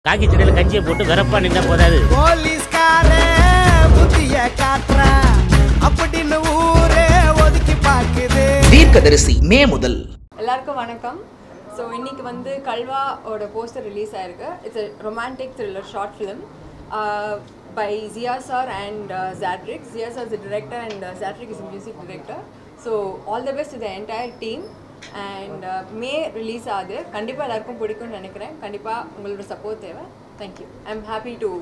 காக்கி சட்டையில கஞ்சியை போட்டு வெறப்பா நின்னா போதாது போலீஸ்கார புத்திய காட்டுறான் அப்படின்னு ஊரே ஒதுக்கி பாக்குது தீர்க்கதரிசி மே முதல் எல்லாருக்கும் வணக்கம் ஸோ இன்னைக்கு வந்து கல்வாவோட போஸ்டர் ரிலீஸ் ஆயிருக்கு it's romantic thriller short film by Jiya sir and Jadrick Jiya sir is director and Jadrick is music director so all the best the entire team and May release ஆகுது கண்டிப்பாக எல்லாருக்கும் பிடிக்கும்னு நினைக்கிறேன் கண்டிப்பாக உங்களோட சப்போர்ட் தேவை thank you I am happy to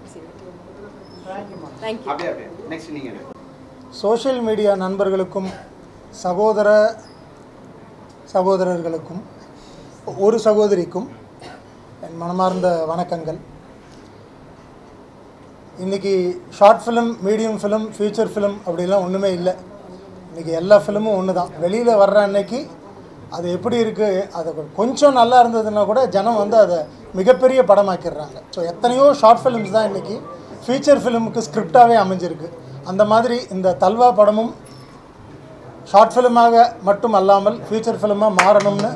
thank you அப்படியே அப்படியே நெக்ஸ்ட் நீங்கள் சோஷியல் மீடியா நண்பர்களுக்கும் சகோதர சகோதரர்களுக்கும் ஒரு சகோதரிக்கும் என் மனமார்ந்த வணக்கங்கள் இன்றைக்கி short film medium film future film அப்படிலாம் ஒன்றுமே இல்லை இன்றைக்கி எல்லா ஃபிலிமும் ஒன்று தான் வெளியில் வர்ற அன்னைக்கு அது எப்படி இருக்குது அது கொஞ்சம் நல்லா இருந்ததுன்னா கூட ஜனம் வந்து அதை மிகப்பெரிய படமாக்கிடுறாங்க ஸோ எத்தனையோ ஷார்ட் ஃபிலிம்ஸ் தான் இன்றைக்கி ஃபீச்சர் ஃபிலிமுக்கு ஸ்கிரிப்டாகவே அமைஞ்சிருக்கு அந்த மாதிரி இந்த தல்வா படமும் ஷார்ட் ஃபிலிமாக மட்டும் அல்லாமல் ஃபியூச்சர் ஃபிலிமாக மாறணும்னு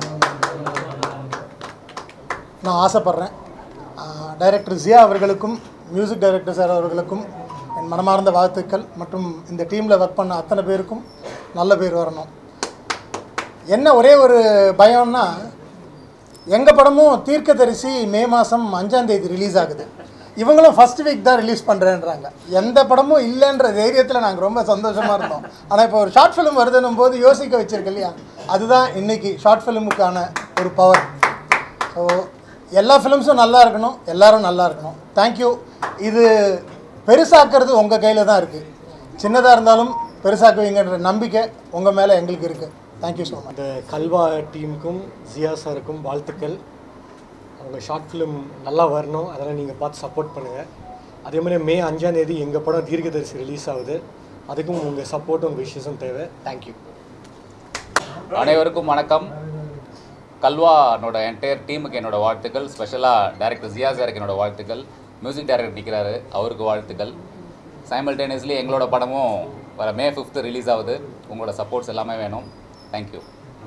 நான் ஆசைப்பட்றேன் டைரக்டர் ஜியா அவர்களுக்கும் மியூசிக் டைரக்டர் சார் அவர்களுக்கும் என் மனமார்ந்த வாழ்த்துக்கள் மற்றும் இந்த டீமில் ஒர்க் பண்ண அத்தனை பேருக்கும் நல்ல பேர் வரணும் என்ன ஒரே ஒரு பயம்னா எங்கள் படமும் தீர்க்கதரிசி மே மாதம் அஞ்சாந்தேதி ரிலீஸ் ஆகுது இவங்களும் ஃபர்ஸ்ட் வீக் தான் ரிலீஸ் பண்ணுறேன்றாங்க எந்த படமும் இல்லைன்ற தைரியத்தில் நாங்கள் ரொம்ப சந்தோஷமாக இருந்தோம் ஆனால் இப்போ ஒரு ஷார்ட் ஃபிலிம் வருதுன்னும் போது யோசிக்க வச்சிருக்கு இல்லையா அதுதான் இன்னைக்கு ஷார்ட் ஃபிலிமுக்கான ஒரு பவர் ஸோ எல்லா ஃபிலிம்ஸும் நல்லா இருக்கணும் எல்லாரும் நல்லா இருக்கணும் தேங்க்யூ இது பெருசாக்குறது உங்கள் கையில் தான் இருக்குது சின்னதாக இருந்தாலும் பெருசாக்குவீங்கன்ற நம்பிக்கை உங்கள் மேலே எங்களுக்கு இருக்குது தேங்க்யூ ஸோ மச் அந்த கல்வா டீமுக்கும் ஜியா சாருக்கும் வாழ்த்துக்கள் அவங்க ஷார்ட் ஃபிலிம் நல்லா வரணும் அதெல்லாம் நீங்கள் பார்த்து சப்போர்ட் பண்ணுங்கள் அதே மாதிரி மே அஞ்சாம் தேதி எங்கள் படம் தீர்க்கதரிசி ரிலீஸ் ஆகுது அதுக்கும் உங்கள் சப்போர்ட்டும் உங்கள் விஷயம் தேவை தேங்க்யூ அனைவருக்கும் வணக்கம் கல்வானோட என்டையர் டீமுக்கு என்னோட வாழ்த்துக்கள் ஸ்பெஷலாக டைரக்டர் ஜியா சாருக்கு என்னோட வாழ்த்துக்கள் மியூசிக் டைரக்டர் நிற்கிறாரு அவருக்கு வாழ்த்துக்கள் சைமல்டேனியஸ்லி எங்களோட படமும் வர மே ஃபிஃப்த்து ரிலீஸ் ஆகுது உங்களோட சப்போர்ட்ஸ் எல்லாமே வேணும் தேங்க்யூ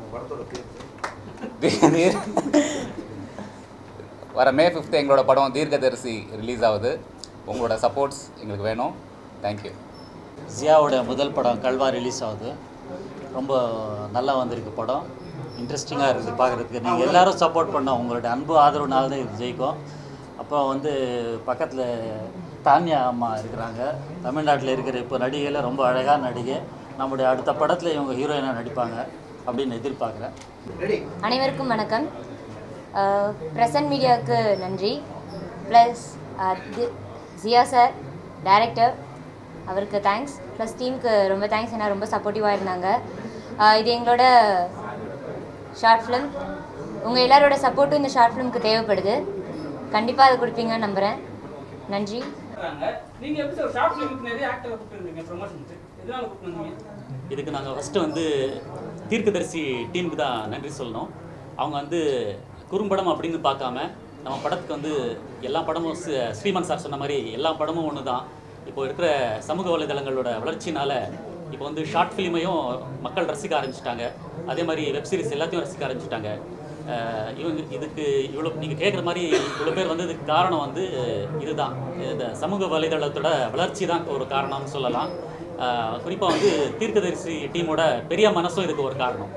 வர மே ஃபிஃப்த்து எங்களோட படம் தீர்க்கதரிசி ரிலீஸ் ஆகுது உங்களோட சப்போர்ட்ஸ் எங்களுக்கு வேணும் தேங்க்யூ ஜியாவோட முதல் படம் கல்வா ரிலீஸ் ஆகுது ரொம்ப நல்லா வந்திருக்கு படம் இன்ட்ரெஸ்டிங்காக இருக்குது பார்க்குறதுக்கு நீங்கள் எல்லாரும் சப்போர்ட் பண்ணோம் உங்களோட அன்பு ஆதரவுனால தான் இது ஜெயிக்கும் அப்புறம் வந்து பக்கத்தில் தானியா அம்மா இருக்கிறாங்க தமிழ்நாட்டில் இருக்கிற இப்போ நடிகையில் ரொம்ப அழகான நடிகை நம்முடைய அடுத்த படத்தில் இவங்க ஹீரோயினாக நடிப்பாங்க அப்படின்னு எதிர்பார்க்குறேன் ரெடி அனைவருக்கும் வணக்கம் ப்ரெசன்ட் மீடியாவுக்கு நன்றி ப்ளஸ் ஜியா சார் டைரக்டர் அவருக்கு தேங்க்ஸ் ப்ளஸ் டீமுக்கு ரொம்ப தேங்க்ஸ் ஏன்னா ரொம்ப சப்போர்ட்டிவாக இருந்தாங்க அஹ் இது எங்களோட ஷார்ட் ஃபிலிம் உங்கள் எல்லாரோட சப்போர்ட்டும் இந்த ஷார்ட் ஃபிலிமுக்கு தேவைப்படுது கண்டிப்பாக அதை கொடுப்பீங்கன்னு நம்புகிறேன் நன்றி நீங்க எப்படி சார் ஷார்ட் ஃபிலிமுக்கு நிறைய ஆக்டர் கூப்பிட்டுருந்தீங்க ப்ரொமோஷனுக்கு எதனால கூப்பிட்டுருந்தீங்க இதுக்கு நாங்கள் ஃபஸ்ட்டு வந்து தீர்க்கதரிசி டீமுக்கு தான் நன்றி சொல்லணும் அவங்க வந்து குறும்படம் அப்படின்னு பார்க்காம நம்ம படத்துக்கு வந்து எல்லா படமும் ஸ்ரீ- ஸ்ரீமன் சார் சொன்ன மாதிரி எல்லா படமும் ஒன்று தான் இப்போ இருக்கிற சமூக வலைதளங்களோட வளர்ச்சினால இப்போ வந்து ஷார்ட் ஃபிலிமையும் மக்கள் ரசிக்க ஆரம்பிச்சிட்டாங்க அதே மாதிரி வெப் சீரிஸ் எல்லாத்தையும் ரசிக்க ஆரம்பிச்சிட்டாங்க அஹ் இவங்க இதுக்கு இவ்வளோ நீங்கள் கேட்குற மாதிரி இவ்வளோ பேர் வந்ததுக்கு காரணம் வந்து இதுதான் இந்த சமூக வலைதளத்தோட வளர்ச்சி தான் ஒரு காரணம்னு சொல்லலாம் குறிப்பாக வந்து தீர்க்கதரிசி டீமோட பெரிய மனசும் இதுக்கு ஒரு காரணம்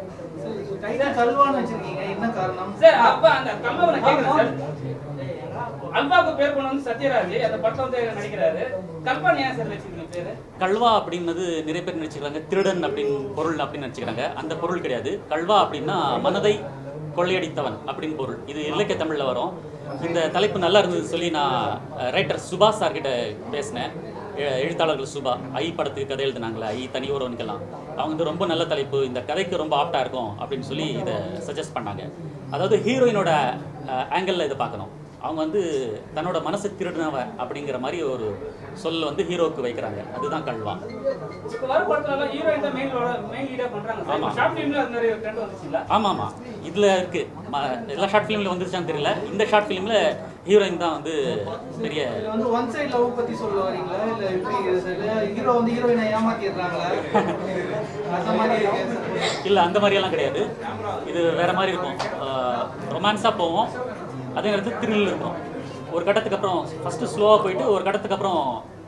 சார் அப்ப அந்த கல்வாவை நான் கேட்குறேன் சார் அல்பாவுக்கு பேர் பண்ண வந்து சத்யராஜ் அந்த படத்துல வந்து நடிக்கிறாரு கல்பான் ஏன் சார் வச்சிருக்கீங்க பேரு கல்வா அப்படின்னது நிறைய பேர் நினச்சிக்கிறாங்க திருடன் அப்படின்னு பொருள் அப்படின்னு நினச்சிக்கிறாங்க அந்த பொருள் கிடையாது கல்வா அப்படின்னா மனதை கொள்ளையடித்தவன் அப்படின்னு பொருள் இது இலக்கிய தமிழில் வரும் இந்த தலைப்பு நல்லா இருந்தது சொல்லி நான் ரைட்டர் சுபாஷ் சார்கிட்ட பேசினேன் எ- எழுத்தாளர்கள் சுபா ஐ படத்துக்கு கதை எழுதுனாங்களே ஐ தனி ஒருவனுக்கெல்லாம் அவங்க வந்து ரொம்ப நல்ல தலைப்பு இந்த கதைக்கு ரொம்ப ஆப்டாக இருக்கும் அப்படின்னு சொல்லி இதை சஜஸ்ட் பண்ணாங்க அதாவது ஹீரோயினோட ஆங்கிளில் இதை பார்க்கணும் அவங்க வந்து தன்னோட மனசு திருடினவ அப்படிங்கிற மாதிரி ஒரு சொல் வந்து ஹீரோவுக்கு வைக்கிறாங்க அதுதான் கல்வா இப்ப வர படத்துல எல்லாம் ஹீரோயின் தான் மெயின் மெயின் லீடா பண்றாங்க சார் ஆமா. ஷார்ட் ஃபிலிம்ல அது நிறைய ட்ரெண்ட் வந்துச்சுங்களா ஆமாம் ஆமாம் இதில் இருக்குது எல்லா ஷார்ட் ஃபிலிமில் வந்துருச்சான்னு தெரியல இந்த ஷார்ட் ஃபிலிமில் ஹீரோயின் தான் வந்து பெரிய வந்து ஒன் சைடு லவ் பத்தி சொல்ல வரீங்களா இல்ல எப்படி ஹீரோ வந்து ஹீரோயினை ஏமாத்திடுறாங்களா அந்த மாதிரி இருக்கேன் இல்லை அந்த மாதிரியெல்லாம் கிடையாது இது வேற மாதிரி இருக்கும் ரொமான்ஸாக போவோம் அதே நேரத்தில் த்ரில் இருக்கும் ஒரு கட்டத்துக்கு அப்புறம் ஃபஸ்ட்டு ஸ்லோவாக போயிட்டு ஒரு கட்டத்துக்கு அப்புறம்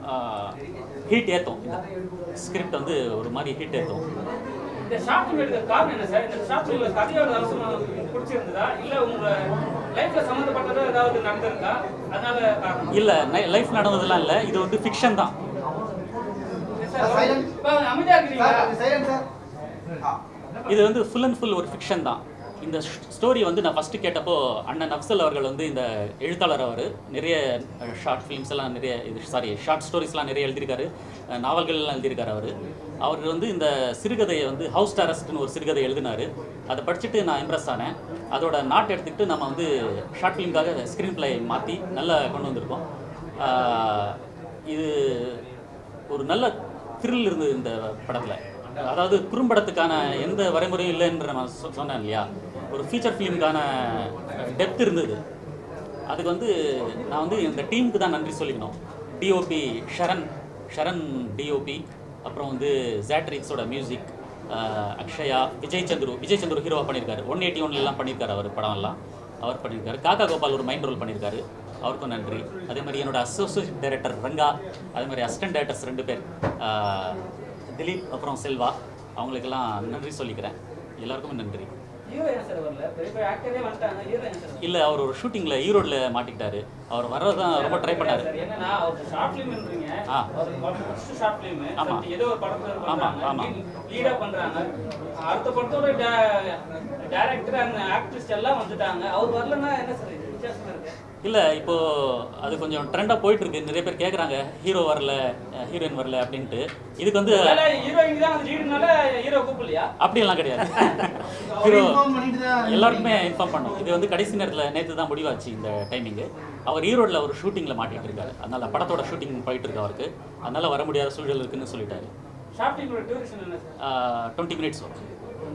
ஹீட் ஏற்றும் இந்த ஸ்கிரிப்ட் வந்து ஒரு மாதிரி ஹீட் ஏற்றும் இந்த ஷார்ட் ஃபிலிம் எடுக்க காரணம் என்ன சார் இந்த ஷார்ட் ஃபிலிம்ல கதையோட அம்சம் உங்களுக்கு பிடிச்சிருந்ததா இல்ல உங்க லைஃப்ல சம்மந்தப்பட்டது ஏதாவது நடந்திருக்கா அதனால காரணம் இல்லை லைஃப் நடந்ததெல்லாம் இல்லை இது வந்து ஃபிக்ஷன் தான் சார் இப்ப அமைதியா இருக்கிறீங்களா இது வந்து ஃபுல் அண்ட் ஃபுல் ஒரு ஃபிக்ஷன் தான் இந்த ஸ்டோரி வந்து நான் ஃபஸ்ட்டு கேட்டப்போ அண்ணன் அப்சல் அவர்கள் வந்து இந்த எழுத்தாளர் அவர் நிறைய ஷார்ட் ஃபிலிம்ஸ் எல்லாம் நிறைய இது சாரி ஷார்ட் ஸ்டோரிஸ்லாம் நிறைய எழுதியிருக்காரு அஹ் நாவல்கள்லாம் எழுதியிருக்காரு அவர் அவர் வந்து இந்த சிறுகதையை வந்து ஹவுஸ் டெரஸ்ட்னு ஒரு சிறுகதை எழுதினார் அதை படிச்சுட்டு நான் இம்ப்ரெஸ் ஆனேன் அதோட நாட் எடுத்துக்கிட்டு நம்ம வந்து ஷார்ட் ஃபிலிம்காக ஸ்க்ரீன் ப்ளே மாற்றி நல்லா கொண்டு வந்திருக்கோம் ஆஹ் இது ஒரு நல்ல த்ரில் இருந்தது இந்த படத்தில் அதாவது குறும்படத்துக்கான எந்த வரைமுறையும் இல்லைன்ற நான் சொ- சொன்னேன் இல்லையா ஒரு ஃபீச்சர் ஃபிலிமுக்கான டெப்த் இருந்தது அதுக்கு வந்து நான் வந்து இந்த டீமுக்கு தான் நன்றி சொல்லிக்கணும் டிஓபி ஷரண் ஷரண் டிஓபி அப்புறம் வந்து ஜேட்ரிக்ஸோட மியூசிக் அக்ஷயா விஜய் சந்துரு விஜய் சந்துரு ஹீரோவாக பண்ணியிருக்காரு ஒன் எயிட்டி ஒன்லாம் பண்ணியிருக்காரு அவர் படம் எல்லாம் அவர் பண்ணியிருக்காரு காக்கா கோபால் ஒரு மைண்ட் ரோல் பண்ணியிருக்காரு அவருக்கும் நன்றி அதே மாதிரி என்னோட அசோசியேட் டைரக்டர் ரங்கா அதே மாதிரி அசிஸ்டன்ட் டைரக்டர்ஸ் ரெண்டு பேர் ஆஹ், திலீப் அப்புறம் செல்வா அவங்களுக்கெல்லாம் நன்றி சொல்லிக்கிறேன் எல்லாருக்கும் நன்றி ஹீரோ ஏன் சார் வரல பெரிய பெரிய ஆக்டரே வந்துட்டாங்க ஹீரோ ஏன் சார் இல்லை அவர் ஒரு ஷூட்டிங்கில் ஈரோடில் மாட்டிக்கிட்டாரு அவர் வர்றதான் ரொம்ப ட்ரை பண்ணாரு சார் என்னன்னா அவர் ஷார்ட் ஃபிலிம்ன்றீங்க ஆ. அவர் ஃபர்ஸ்ட் ஷார்ட் ஃபிலிம் ஆமா. ஏதோ ஒரு படத்துல ஆமா, பண்றாங்க ஆமா. லீடா பண்றாங்க அடுத்த படத்தோட டைரக்டர் அண்ட் ஆக்ட்ரஸ் எல்லாம் வந்துட்டாங்க அவர் வரலன்னா என்ன சார் இது வித்தியாசமா இருக்கு இல்லை இப்போ அது கொஞ்சம் ட்ரெண்டாக போயிட்டு இருக்கு நிறைய பேர் கேட்குறாங்க ஹீரோ வரல ஹீரோயின் வரல அப்படின்ட்டு இதுக்கு வந்து ஒருவேளை ஹீரோயிங் தான் வந்து லீடுனால ஹீரோ கூப்பிடலையா அப்படியெல்லாம் கிடையாது ஹீரோ inform பண்ணிட்டு தான் எல்லாருக்குமே இன்ஃபார்ம் பண்ணோம் இது வந்து கடைசி நேரத்தில் நேற்று தான் முடிவாச்சு இந்த டைமிங்கு அவர் ஈரோடில் ஒரு ஷூட்டிங்கில் மாட்டிட்டு இருக்காரு அதனால படத்தோட ஷூட்டிங் போயிட்டு இருக்கு அவருக்கு அதனால வர முடியாத சூழல் இருக்குன்னு சொல்லிட்டாரு ஷார்ட் ஃபிலிமோட டியூரேஷன் என்ன சார் டுவெண்ட்டி மினிட்ஸ் வரும்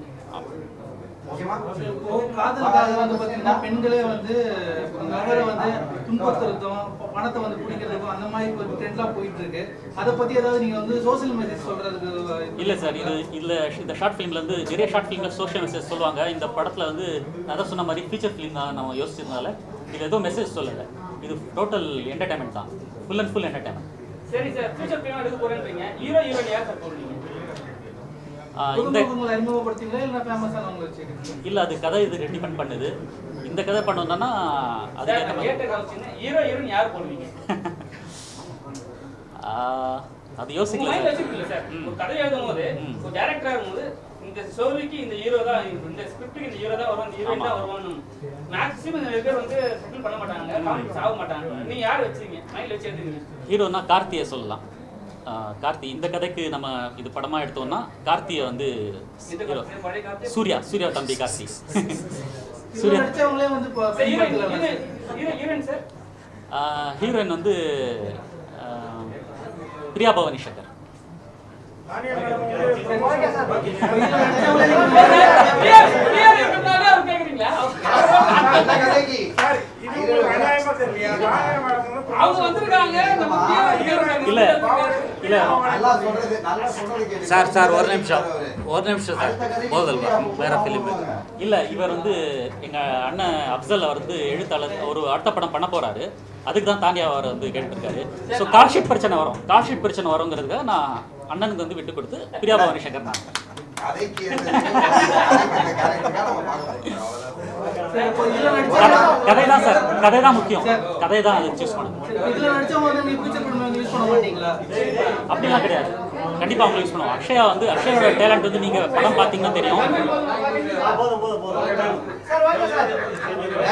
இப்போ காதலுக்காக வந்து பாத்தீங்கன்னா பெண்களே வந்து நபரை வந்து துன்புறுத்துறதும் ப- பணத்தை வந்து பிடிக்கிறதுக்கும் அந்த மாதிரி ஒரு ட்ரெண்ட்லாம் போயிட்டு இருக்கு அதை பத்தி ஏதாவது நீங்க வந்து சோஷியல் மெசேஜ் சொல்றதுக்கு இல்லை சார் இது இதில் இந்த ஷார்ட் ஃபிலிமில் வந்து நிறைய ஷார்ட் ஃபிலிமில் சோஷியல் மெசேஜ் சொல்லுவாங்க இந்த படத்தில் வந்து நான் அதான் சொன்ன மாதிரி ஃபீச்சர் ஃபிலிம் தான் நம்ம யோசிச்சதுனால இது எதுவும் மெசேஜ் சொல்லலை இது டோட்டல் என்டர்டைன்மெண்ட் தான் ஃபுல் அண்ட் ஃபுல் என்டர்டைன்மெண்ட் சரி சார் ஃபியூச்சர் ஃபிலிம் எடுக்க போறேன்றீங்க ஹீரோ ஹீரோயின் யார் சார் போடுறீங்க இந்த உங்களை அறிமுகப்படுத்தீங்களா இல்ல ஃபேமஸானவங்களை வச்சிருக்கீங்க இல்லை அது கதை இது டிபெண்ட் பண்ணுது இந்த கதை பண்ணணும்னா சார் அதுக்கேற்ற நான் மாதிரி கேட்ட கவனிச்சுங்க ஹீரோ ஹீரோயின் யார் போடுவீங்க ஆஹ், அது உங்க யோசிக்கல மைண்ட்ல சார் வச்சிருக்கீங்களா சார் ஒரு கதை எழுதும் போது ஒரு டேரக்டரா இருக்கும்போது இந்த ஸ்டோரிக்கு இந்த ஹீரோ தான் இந்த ஸ்கிரிப்டுக்கு இந்த ஹீரோ தான் வருவான் இந்த ஹீரோயின் தான் வருவான்னு மேக்ஸிமம் நிறைய பேர் வந்து செட்டில் பண்ண மாட்டாங்க காமிக்ஸ் ஆக மாட்டாங்க நீங்க யார் வச்சீங்க மைண்ட்ல வச்சு எழுதுங்க ஹீரோனா கார்த்தியை சொல்லலாம் ஆஹ், கார்த்தி இந்த கதைக்கு நம்ம இது படமாக எடுத்தோம்னா கார்த்தியை வந்து இந்த ஹீரோ காலத்துல பழைய காலத்துல சூர்யா சூர்யா தம்பி கார்த்தி இவங்க சூர்யா நடிச்சவங்களே வந்து இப்போ sir, heroine heroine hero- heroine sir ஆஹ், ஹீரோயின் வந்து ஆஹ், பிரியா பவானி சங்கர் ஹீரோ- ஹீரோயின் இருக்கிறதுனால அவர் கேக்குறீங்களா அவங்க வந்திருக்காங்க நம்ம ஹீரோ- ஹீரோயின் இல்ல இல்ல சார் சார் ஒரு நிமிஷம் ஒரு நிமிஷம் சார் போதல் வேற ஃபிலிம் இல்ல இவர் வந்து எங்க அண்ணன் அப்சல் அவர் வந்து எழுத்தாளர் ஒரு அடுத்த படம் பண்ண போறாரு அதுக்கு தான் தாண்டியா அவர் வந்து கேட்டுட்டு இருக்காரு ஸோ கால்ஷீட் பிரச்சனை வரும் கால்ஷீட் பிரச்சனை வருங்கிறதுக்காக நான் அண்ணனுக்கு வந்து விட்டு கொடுத்து பிரியா பவானி சங்கர் நான் கதை தான் சார் கதை தான் முக்கியம் கதை தான் அது சூஸ் பண்ணுங்க இதுல நடிச்சவங்க வந்து நீங்க ஃபியூச்சர் ஃபிலிம் வந்து யூஸ் பண்ண மாட்டீங்களா அப்படிலாம் கிடையாது கண்டிப்பா அவங்க யூஸ் பண்ணுவோம் அக்ஷயா வந்து அக்ஷயோட டேலண்ட் வந்து நீங்க படம் பார்த்தீங்கன்னா தெரியும்